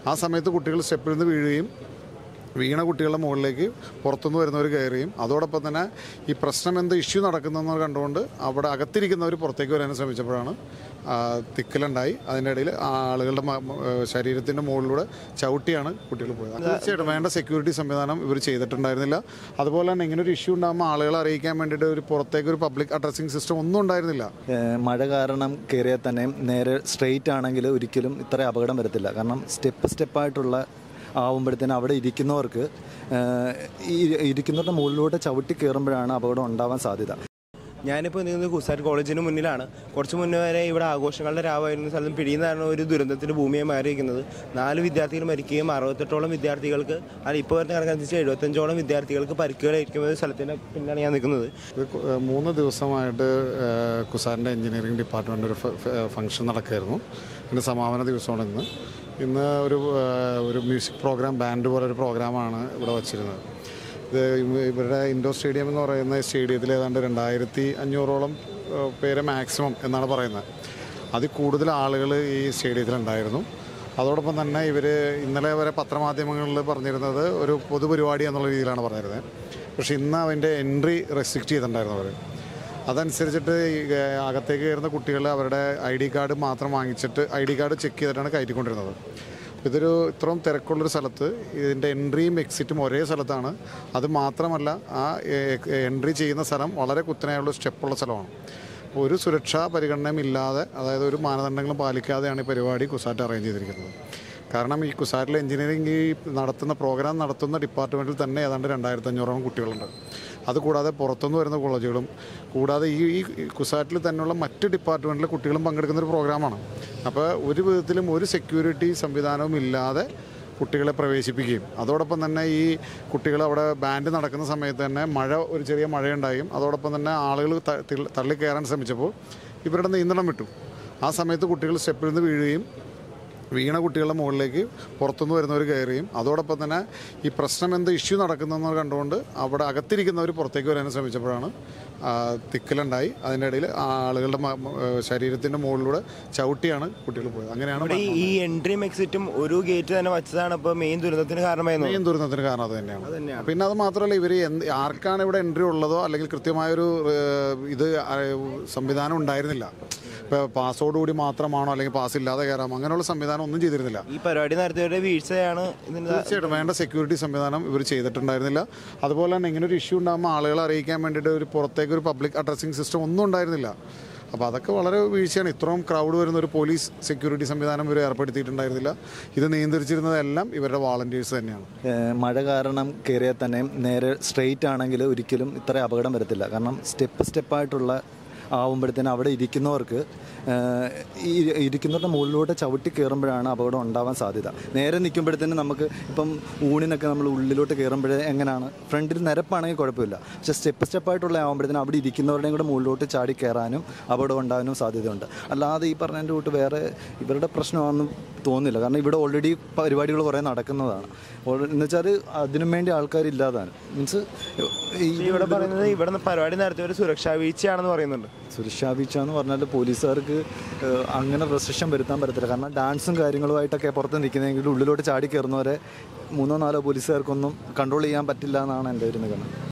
ആ സമയത്ത് കുട്ടികൾ സ്റ്റെപ്പിൽ നിന്ന് വീഴുകയും വീണ കുട്ടികളുടെ മുകളിലേക്ക് പുറത്തുനിന്ന് വരുന്നവർ കയറുകയും അതോടൊപ്പം തന്നെ ഈ പ്രശ്നം എന്ത് ഇഷ്യൂ നടക്കുന്നതെന്ന് കണ്ടുകൊണ്ട് അവിടെ അകത്തിരിക്കുന്നവർ പുറത്തേക്ക് വരാൻ ശ്രമിച്ചപ്പോഴാണ് ആ, തിക്കലുണ്ടായി അതിൻ്റെ ഇടയിൽ ആളുകളുടെ മ- മ- ഏഹ് ശരീരത്തിൻ്റെ മുകളിലൂടെ ചവിട്ടിയാണ് കുട്ടികൾ പോയത് തീർച്ചയായിട്ടും വേണ്ട സെക്യൂരിറ്റി സംവിധാനം ഇവർ ചെയ്തിട്ടുണ്ടായിരുന്നില്ല അതുപോലെ തന്നെ ഇങ്ങനെ ഒരു ഇഷ്യൂ ഉണ്ടാകുമ്പോൾ ആളുകളെ അറിയിക്കാൻ വേണ്ടിയിട്ട് ഒരു പുറത്തേക്ക് ഒരു പബ്ലിക് അഡ്രസ്സിംഗ് സിസ്റ്റം ഒന്നും ഉണ്ടായിരുന്നില്ല ഏഹ് മഴ കാരണം കയറിയാൽ തന്നെ നേരെ സ്ട്രെയിറ്റ് ആണെങ്കിൽ ഒരിക്കലും ഇത്ര അപകടം വരത്തില്ല കാരണം സ്റ്റെപ്പ് സ്റ്റെപ്പായിട്ടുള്ള ആവുമ്പോഴത്തേനും അവിടെ ഇരിക്കുന്നവർക്ക് ഏഹ് ഈ ഇരിക്കുന്നവരുടെ മുകളിലൂടെ ചവിട്ടി കയറുമ്പോഴാണ് അപകടം ഉണ്ടാവാൻ സാധ്യത ഞാനിപ്പോൾ നിൽക്കുന്നത് കുസാറ്റ് കോളേജിന് മുന്നിലാണ് കുറച്ച് മുന്നേ വരെ ഇവിടെ ആഘോഷങ്ങളുടെ രാവായിരുന്ന സ്ഥലം പിടിയുന്നതാണ് ഒരു ദുരന്തത്തിന് ഭൂമിയായി മാറിയിരിക്കുന്നത് നാല് വിദ്യാർത്ഥികൾ മരിക്കുകയും അറുപത്തെട്ടോളം വിദ്യാർത്ഥികൾക്ക് അല്ല ഇപ്പോൾ വരുന്ന കണക്കനുസരിച്ച് എഴുപത്തഞ്ചോളം വിദ്യാർത്ഥികൾക്ക് പരിക്കുകളേൽക്കുന്ന ഒരു സ്ഥലത്തിൻ്റെ പിന്നിലാണ് ഞാൻ നിൽക്കുന്നത് ഇത് കു- ഏഹ് മൂന്ന് ദിവസമായിട്ട് ഏഹ് കുസാറിൻ്റെ എഞ്ചിനീയറിംഗ് ഡിപ്പാർട്ട്മെൻ്റ് ഒരു ഫ- ഫ- ഫംഗ്ഷൻ നടക്കുകയായിരുന്നു ഇതിൻ്റെ സമാപന ദിവസമാണ് ഇന്ന് ഇന്ന് ഒരു ഏഹ് ഒരു മ്യൂസിക് പ്രോഗ്രാം ബാൻഡ് പോലെ ഒരു പ്രോഗ്രാമാണ് ഇവിടെ വച്ചിരുന്നത് ഇത് ഇവ- ഇവരുടെ ഇൻഡോർ സ്റ്റേഡിയം എന്ന് പറയുന്ന സ്റ്റേഡിയത്തിൽ ഏതാണ്ട് രണ്ടായിരത്തി അഞ്ഞൂറോളം ഏഹ് പേര് മാക്സിമം എന്നാണ് പറയുന്നത് അതിൽ കൂടുതൽ ആളുകൾ ഈ സ്റ്റേഡിയത്തിലുണ്ടായിരുന്നു അതോടൊപ്പം തന്നെ ഇവർ ഇന്നലെ വരെ പത്രമാധ്യമങ്ങളിൽ പറഞ്ഞിരുന്നത് ഒരു പൊതുപരിപാടി എന്നുള്ള രീതിയിലാണ് പറഞ്ഞിരുന്നത് പക്ഷേ ഇന്ന് അതിൻ്റെ എൻട്രി റെസ്ട്രിക്റ്റ് ചെയ്തിട്ടുണ്ടായിരുന്നു അവർ അതനുസരിച്ചിട്ട് ഈ ഏഹ്, അകത്തേക്ക് കയറുന്ന കുട്ടികൾ അവരുടെ ഐ ഡി കാർഡ് മാത്രം വാങ്ങിച്ചിട്ട് ഐ ഡി കാർഡ് ചെക്ക് ചെയ്തിട്ടാണ് കയറ്റിക്കൊണ്ടിരുന്നത് ഇതൊരു ഇത്രയും തിരക്കുള്ളൊരു സ്ഥലത്ത് ഇതിൻ്റെ എൻട്രിയും എക്സിറ്റും ഒരേ സ്ഥലത്താണ് അത് മാത്രമല്ല ആ എൻട്രി ചെയ്യുന്ന സ്ഥലം വളരെ കുത്തനെയുള്ള സ്റ്റെപ്പുള്ള സ്ഥലമാണ് അപ്പോൾ ഒരു സുരക്ഷാ പരിഗണനയും ഇല്ലാതെ അതായത് ഒരു മാനദണ്ഡങ്ങളും പാലിക്കാതെയാണ് ഈ പരിപാടി കുസാറ്റ് അറേഞ്ച് ചെയ്തിരിക്കുന്നത് കാരണം ഈ കുസാറ്റിലെ എഞ്ചിനീയറിംഗ് ഈ നടത്തുന്ന പ്രോഗ്രാം നടത്തുന്ന ഡിപ്പാർട്ട്മെൻറ്റിൽ തന്നെ ഏതാണ്ട് രണ്ടായിരത്തി അഞ്ഞൂറോളം കുട്ടികളുണ്ട് അതുകൂടാതെ പുറത്തുനിന്ന് വരുന്ന കോളേജുകളും കൂടാതെ ഈ ഈ കുസാറ്റിൽ തന്നെയുള്ള മറ്റ് ഡിപ്പാർട്ട്മെൻറ്റിലെ കുട്ടികളും പങ്കെടുക്കുന്ന ഒരു പ്രോഗ്രാമാണ് അപ്പോൾ ഒരു വിധത്തിലും ഒരു സെക്യൂരിറ്റി സംവിധാനവും ഇല്ലാതെ കുട്ടികളെ പ്രവേശിപ്പിക്കുകയും അതോടൊപ്പം തന്നെ ഈ കുട്ടികൾ അവിടെ ബാൻഡ് നടക്കുന്ന സമയത്ത് തന്നെ മഴ ഒരു ചെറിയ മഴയുണ്ടായും അതോടൊപ്പം തന്നെ ആളുകൾ ത- തിൾ- തള്ളി കയറാൻ ശ്രമിച്ചപ്പോൾ ഇവരുടെ നിയന്ത്രണം വിട്ടു ആ സമയത്ത് കുട്ടികൾ സ്റ്റെപ്പിൽ നിന്ന് വീഴുകയും വീണ കുട്ടികളുടെ മുകളിലേക്ക് പുറത്തുനിന്ന് വരുന്നവർ കയറുകയും അതോടൊപ്പം തന്നെ ഈ പ്രശ്നം എന്ത് ഇഷ്യൂ നടക്കുന്നതെന്ന് കണ്ടുകൊണ്ട് അവിടെ അകത്തിരിക്കുന്നവർ പുറത്തേക്ക് വരാൻ ശ്രമിച്ചപ്പോഴാണ് ആ, തിക്കലുണ്ടായി അതിൻ്റെ ഇടയിൽ ആളുകളുടെ മ- മ- ഏഹ് ശരീരത്തിൻ്റെ മുകളിലൂടെ ചവിട്ടിയാണ് കുട്ടികൾ പോയത് അങ്ങനെയാണ് ഇവിടെ ഈ- ഈ എൻട്രിയും എക്സിറ്റും ഒരു ഗേറ്റ് തന്നെ വച്ചതാണ് ഇപ്പോൾ മെയിൻ ദുരന്തത്തിന് കാരണമായിരുന്നു മെയിൻ ദുരന്തത്തിന് കാരണം അത് തന്നെയാണ് പിന്നെ അത് മാത്രമല്ല ഇവർ എന്ത് ആർക്കാണ് ഇവിടെ എൻട്രി ഉള്ളതോ അല്ലെങ്കിൽ കൃത്യമായൊരു ഏഹ്, ഇത് ആ, സംവിധാനം ഉണ്ടായിരുന്നില്ല ഇപ്പോൾ പാസ്സോടുകൂടി മാത്രമാണോ അല്ലെങ്കിൽ പാസ് ഇല്ലാതെ കയറാം അങ്ങനെയുള്ള സംവിധാനം ഒന്നും ചെയ്തിരുന്നില്ല ഈ പരിപാടി നടത്തിയവരുടെ വീഴ്ചയാണ് ഇതിന് തീർച്ചയായിട്ടും വേണ്ട സെക്യൂരിറ്റി സംവിധാനം ഇവർ ചെയ്തിട്ടുണ്ടായിരുന്നില്ല അതുപോലെ തന്നെ ഇങ്ങനെ ഒരു ഇഷ്യൂ ഉണ്ടാകുമ്പോൾ ആളുകളെ അറിയിക്കാൻ വേണ്ടിയിട്ട് ഒരു പുറത്തേക്ക് ഒരു പബ്ലിക് അഡ്രസ്സിംഗ് സിസ്റ്റം ഒന്നും ഉണ്ടായിരുന്നില്ല അപ്പോൾ അതൊക്കെ വളരെ വീഴ്ചയാണ് ഇത്രയും ക്രൗഡ് വരുന്ന ഒരു പോലീസ് സെക്യൂരിറ്റി സംവിധാനം ഇവർ ഏർപ്പെടുത്തിയിട്ടുണ്ടായിരുന്നില്ല ഇത് നിയന്ത്രിച്ചിരുന്നതെല്ലാം ഇവരുടെ വാളണ്ടിയേഴ്സ് തന്നെയാണ് ഏഹ് മഴ കാരണം കയറിയാൽ തന്നെ നേരെ സ്ട്രെയിറ്റ് ആണെങ്കിൽ ഒരിക്കലും ഇത്ര അപകടം വരത്തില്ല കാരണം സ്റ്റെപ്പ് സ്റ്റെപ്പായിട്ടുള്ള ആവുമ്പോഴത്തേനും അവിടെ ഇരിക്കുന്നവർക്ക് ഏഹ് ഈ ഇരിക്കുന്നവരുടെ മുകളിലൂടെ ചവിട്ടി കയറുമ്പോഴാണ് അപകടം ഉണ്ടാവാൻ സാധ്യത നേരെ നിൽക്കുമ്പോഴത്തേനും നമുക്ക് ഇപ്പം ഊണിനൊക്കെ നമ്മൾ ഉള്ളിലോട്ട് കയറുമ്പോഴേ എങ്ങനെയാണ് ഫ്രണ്ടിൽ നിരപ്പാണെങ്കിൽ കുഴപ്പമില്ല പക്ഷേ സ്റ്റെപ്പ് സ്റ്റെപ്പായിട്ടുള്ള ആവുമ്പോഴത്തേനും അവിടെ ഇരിക്കുന്നവരുടെയും കൂടെ മുകളിലോട്ട് ചാടി കയറാനും അപകടം ഉണ്ടാകാനും സാധ്യതയുണ്ട് അല്ലാതെ ഈ പറഞ്ഞതിൻ്റെ കൂട്ട് വേറെ ഇവരുടെ പ്രശ്നമാണെന്ന് തോന്നുന്നില്ല കാരണം ഇവിടെ ഓൾറെഡി പരിപാടികൾ കുറേ നടക്കുന്നതാണ് എന്ന് വെച്ചാൽ അതിനും വേണ്ടി ആൾക്കാരില്ലാതാണ് മീൻസ് ഈ ഇവിടെ പറയുന്നത് ഇവിടെ നിന്ന് പരിപാടി നടത്തിയവർ സുരക്ഷാ വീഴ്ചയാണെന്ന് പറയുന്നുണ്ട് സുരക്ഷാ വീഴ്ച എന്ന് പറഞ്ഞാൽ പോലീസുകാർക്ക് ഏഹ്, അങ്ങനെ റെസ്ട്രിക്ഷൻ വരുത്താൻ പറ്റത്തില്ല കാരണം ഡാൻസും കാര്യങ്ങളുമായിട്ടൊക്കെ പുറത്ത് നിൽക്കുന്നതെങ്കിൽ ഉള്ളിലോട്ട് ചാടി കയറുന്നവരെ മൂന്നോ നാലോ പോലീസുകാർക്കൊന്നും കൺട്രോൾ ചെയ്യാൻ പറ്റില്ല എന്നാണ് എൻ്റെ ഒരു നിഗമനം